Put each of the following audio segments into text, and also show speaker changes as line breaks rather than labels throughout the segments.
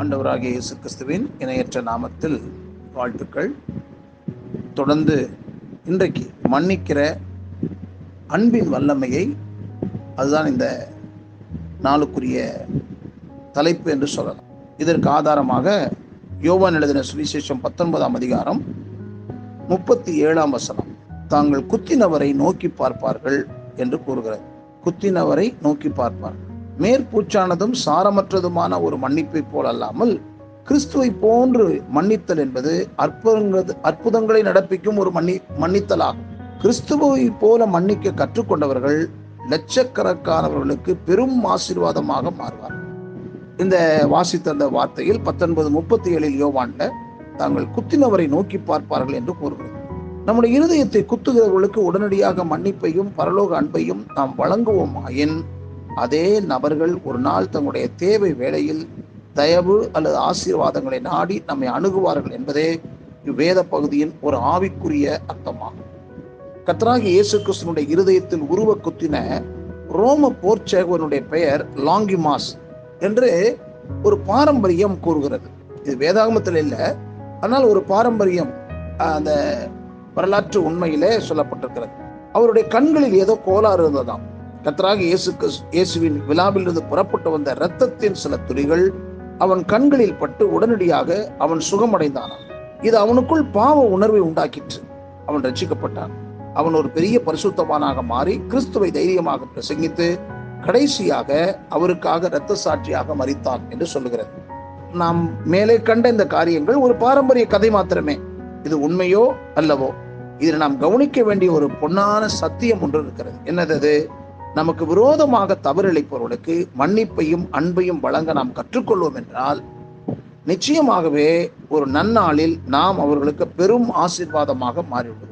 ஆண்டவராகிய இயேசு கிறிஸ்துவின் இணையற்ற நாமத்தில் வாழ்த்துக்கள் தொடர்ந்து இன்றைக்கு மன்னிக்கிற அன்பின் வல்லமையை அதுதான் இந்த நாளுக்குரிய தலைப்பு என்று சொல்லலாம் இதற்கு ஆதாரமாக யோவான் எழுதின சுவிசேஷம் பத்தொன்பதாம் அதிகாரம் முப்பத்தி ஏழாம் வசனம் தாங்கள் குத்தினவரை நோக்கி பார்ப்பார்கள் என்று கூறுகிறது குத்தினவரை நோக்கி பார்ப்பார்கள் மேற்பூச்சானதும் சாரமற்றதுமான ஒரு மன்னிப்பை போல் அல்லாமல் கிறிஸ்துவை போன்று மன்னித்தல் என்பது அற்புதங்கள் அற்புதங்களை நடப்பிக்கும் ஒரு மன்னி மன்னித்தல் ஆகும் கிறிஸ்துவை போல மன்னிக்க கற்றுக்கொண்டவர்கள் லட்சக்கணக்கானவர்களுக்கு பெரும் ஆசீர்வாதமாக மாறுவார்கள் இந்த வாசித்த அந்த வார்த்தையில் பத்தொன்பது முப்பத்தி ஏழில் யோவான்ல தாங்கள் குத்தினவரை நோக்கி பார்ப்பார்கள் என்று கூறுகிறது நம்முடைய இருதயத்தை குத்துகிறவர்களுக்கு உடனடியாக மன்னிப்பையும் பரலோக அன்பையும் நாம் வழங்குவோமாயின் அதே நபர்கள் ஒரு நாள் தங்களுடைய தேவை வேளையில் தயவு அல்லது ஆசீர்வாதங்களை நாடி நம்மை அணுகுவார்கள் என்பதே இவ்வேத பகுதியின் ஒரு ஆவிக்குரிய அர்த்தமாகும் கத்தராகி இயேசு கிறிஸ்துனுடைய இருதயத்தில் உருவ குத்தின ரோம போர்ச்சேகவனுடைய பெயர் லாங்கிமாஸ் என்று ஒரு பாரம்பரியம் கூறுகிறது இது வேதாகமத்தில் இல்லை ஆனால் ஒரு பாரம்பரியம் அந்த வரலாற்று உண்மையிலே சொல்லப்பட்டிருக்கிறது அவருடைய கண்களில் ஏதோ கோளாறு இருந்ததாம் கத்தராக இயேசு இயேசுவின் விழாவிலிருந்து புறப்பட்டு வந்த இரத்தத்தின் சில துளிகள் அவன் கண்களில் பட்டு உடனடியாக அவன் சுகமடைந்தானான் இது அவனுக்குள் பாவ உணர்வை உண்டாக்கிற்று அவன் ரட்சிக்கப்பட்டான் அவன் ஒரு பெரிய பரிசுத்தவானாக மாறி கிறிஸ்துவை தைரியமாக பிரசங்கித்து கடைசியாக அவருக்காக இரத்த சாட்சியாக மறித்தான் என்று சொல்லுகிறது நாம் மேலே கண்ட இந்த காரியங்கள் ஒரு பாரம்பரிய கதை மாத்திரமே இது உண்மையோ அல்லவோ இதில் நாம் கவனிக்க வேண்டிய ஒரு பொன்னான சத்தியம் ஒன்று இருக்கிறது என்னது அது நமக்கு விரோதமாக தவறிழைப்பவர்களுக்கு மன்னிப்பையும் அன்பையும் வழங்க நாம் கற்றுக்கொள்வோம் என்றால் நிச்சயமாகவே ஒரு நன்னாளில் நாம் அவர்களுக்கு பெரும் ஆசீர்வாதமாக மாறிவிடுவோம்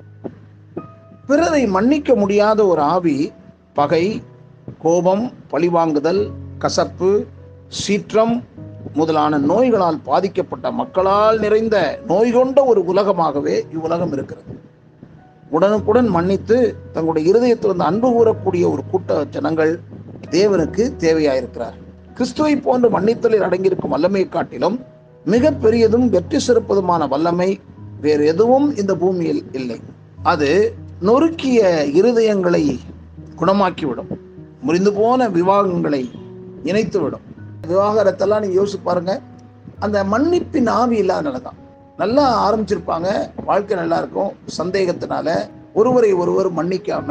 பிறரை மன்னிக்க முடியாத ஒரு ஆவி பகை கோபம் பழிவாங்குதல் கசப்பு சீற்றம் முதலான நோய்களால் பாதிக்கப்பட்ட மக்களால் நிறைந்த நோய் கொண்ட ஒரு உலகமாகவே இவ்வுலகம் இருக்கிறது உடனுக்குடன் மன்னித்து தங்களுடைய இருதயத்தில் வந்து அன்பு கூறக்கூடிய ஒரு கூட்ட ஜனங்கள் தேவனுக்கு தேவையாயிருக்கிறார் கிறிஸ்துவை போன்ற மன்னித்தலில் அடங்கியிருக்கும் வல்லமையை காட்டிலும் மிக பெரியதும் வெற்றி சிறப்பதுமான வல்லமை வேறு எதுவும் இந்த பூமியில் இல்லை அது நொறுக்கிய இருதயங்களை குணமாக்கிவிடும் முறிந்து போன விவாகங்களை இணைத்துவிடும் விவாகரத்தெல்லாம் நீங்க யோசிச்சு பாருங்க அந்த மன்னிப்பின் ஆவி இல்லாதனால தான் நல்லா ஆரம்பிச்சிருப்பாங்க வாழ்க்கை நல்லா இருக்கும் சந்தேகத்தினால ஒருவரை ஒருவர் மன்னிக்காம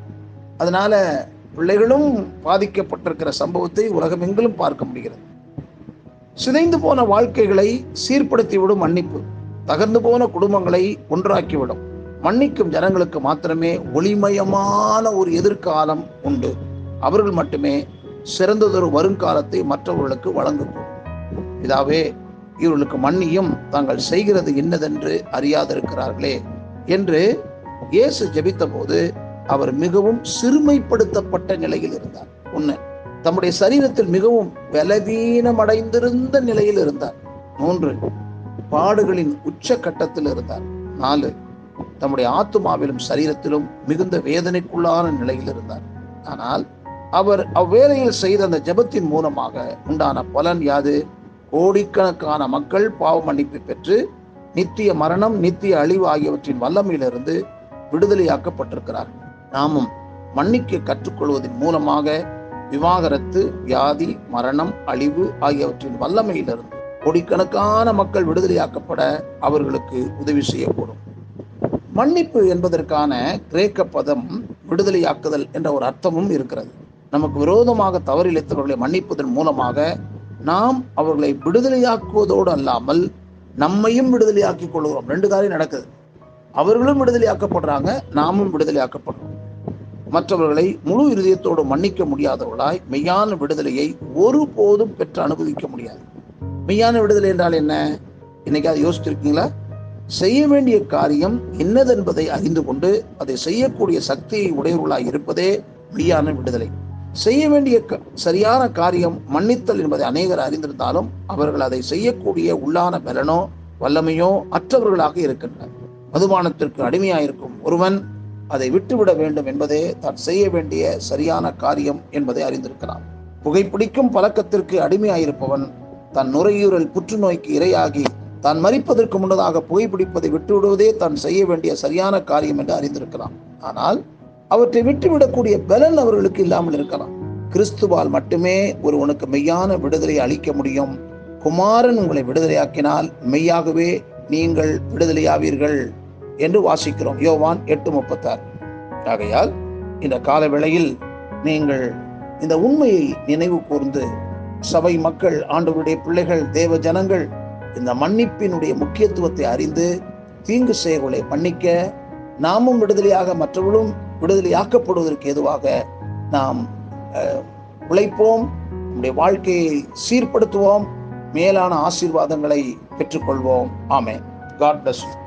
அதனால பிள்ளைகளும் பாதிக்கப்பட்டிருக்கிற சம்பவத்தை உலகமெங்கிலும் பார்க்க முடிகிறது சிதைந்து போன வாழ்க்கைகளை சீர்படுத்திவிடும் மன்னிப்பு தகர்ந்து போன குடும்பங்களை ஒன்றாக்கிவிடும் மன்னிக்கும் ஜனங்களுக்கு மாத்திரமே ஒளிமயமான ஒரு எதிர்காலம் உண்டு அவர்கள் மட்டுமே சிறந்ததொரு வருங்காலத்தை மற்றவர்களுக்கு வழங்கும் இதாவே இவர்களுக்கு மன்னியும் தாங்கள் செய்கிறது என்னதென்று அறியாதிருக்கிறார்களே என்று இயேசு ஜெபித்த போது அவர் மிகவும் சிறுமைப்படுத்தப்பட்ட நிலையில் இருந்தார் ஒண்ணு தம்முடைய சரீரத்தில் மிகவும் பலவீனமடைந்திருந்த நிலையில் இருந்தார் மூன்று பாடுகளின் உச்ச கட்டத்தில் இருந்தார் நாலு தம்முடைய ஆத்துமாவிலும் சரீரத்திலும் மிகுந்த வேதனைக்குள்ளான நிலையில் இருந்தார் ஆனால் அவர் அவ்வேளையில் செய்த அந்த ஜபத்தின் மூலமாக உண்டான பலன் யாது கோடிக்கணக்கான மக்கள் பாவ மன்னிப்பை பெற்று நித்திய மரணம் நித்திய அழிவு ஆகியவற்றின் வல்லமையிலிருந்து விடுதலையாக்கப்பட்டிருக்கிறார் நாமும் மன்னிக்க கற்றுக்கொள்வதன் மூலமாக விவாகரத்து வியாதி மரணம் அழிவு ஆகியவற்றின் வல்லமையிலிருந்து கோடிக்கணக்கான மக்கள் விடுதலையாக்கப்பட அவர்களுக்கு உதவி செய்யக்கூடும் மன்னிப்பு என்பதற்கான கிரேக்க பதம் விடுதலையாக்குதல் என்ற ஒரு அர்த்தமும் இருக்கிறது நமக்கு விரோதமாக தவறிழைத்தவர்களை மன்னிப்பதன் மூலமாக நாம் அவர்களை விடுதலையாக்குவதோடு அல்லாமல் நம்மையும் விடுதலையாக்கிக் கொள்கிறோம் ரெண்டு காரியம் நடக்குது அவர்களும் விடுதலையாக்கப்படுறாங்க நாமும் விடுதலையாக்கப்படுறோம் மற்றவர்களை முழு இருதயத்தோடு மன்னிக்க முடியாதவர்களாய் மெய்யான விடுதலையை ஒருபோதும் பெற்று அனுபவிக்க முடியாது மெய்யான விடுதலை என்றால் என்ன இன்னைக்கு அதை யோசிச்சிருக்கீங்களா செய்ய வேண்டிய காரியம் என்னதென்பதை அறிந்து கொண்டு அதை செய்யக்கூடிய சக்தியை உடையவர்களாய் இருப்பதே மெய்யான விடுதலை செய்ய வேண்டிய சரியான காரியம் மன்னித்தல் என்பதை அநேகர் அறிந்திருந்தாலும் அவர்கள் அதை செய்யக்கூடிய உள்ளான பலனோ வல்லமையோ அற்றவர்களாக இருக்கின்றனர் மதுபானத்திற்கு அடிமையாயிருக்கும் ஒருவன் அதை விட்டுவிட வேண்டும் என்பதே தான் செய்ய வேண்டிய சரியான காரியம் என்பதை அறிந்திருக்கிறான் புகைப்பிடிக்கும் பழக்கத்திற்கு அடிமையாயிருப்பவன் தன் நுரையீரல் புற்றுநோய்க்கு இரையாகி தான் மறிப்பதற்கு முன்னதாக புகைப்பிடிப்பதை விட்டுவிடுவதே தான் செய்ய வேண்டிய சரியான காரியம் என்று அறிந்திருக்கலாம் ஆனால் அவற்றை விட்டுவிடக்கூடிய பலன் அவர்களுக்கு இல்லாமல் இருக்கலாம் கிறிஸ்துவால் மட்டுமே ஒருவனுக்கு மெய்யான விடுதலை அளிக்க முடியும் குமாரன் உங்களை விடுதலையாக்கினால் மெய்யாகவே நீங்கள் விடுதலையாவீர்கள் என்று வாசிக்கிறோம் யோவான் எட்டு முப்பத்தாறு ஆகையால் இந்த கால வேளையில் நீங்கள் இந்த உண்மையை நினைவு கூர்ந்து சபை மக்கள் ஆண்டவருடைய பிள்ளைகள் தேவ ஜனங்கள் இந்த மன்னிப்பினுடைய முக்கியத்துவத்தை அறிந்து தீங்கு செயல்களை மன்னிக்க நாமும் விடுதலையாக மற்றவர்களும் விடுதலையாக்கப்படுவதற்கு எதுவாக நாம் அஹ், உழைப்போம் நம்முடைய வாழ்க்கையை சீர்படுத்துவோம் மேலான ஆசீர்வாதங்களை பெற்றுக்கொள்வோம் ஆமென் காட் bless you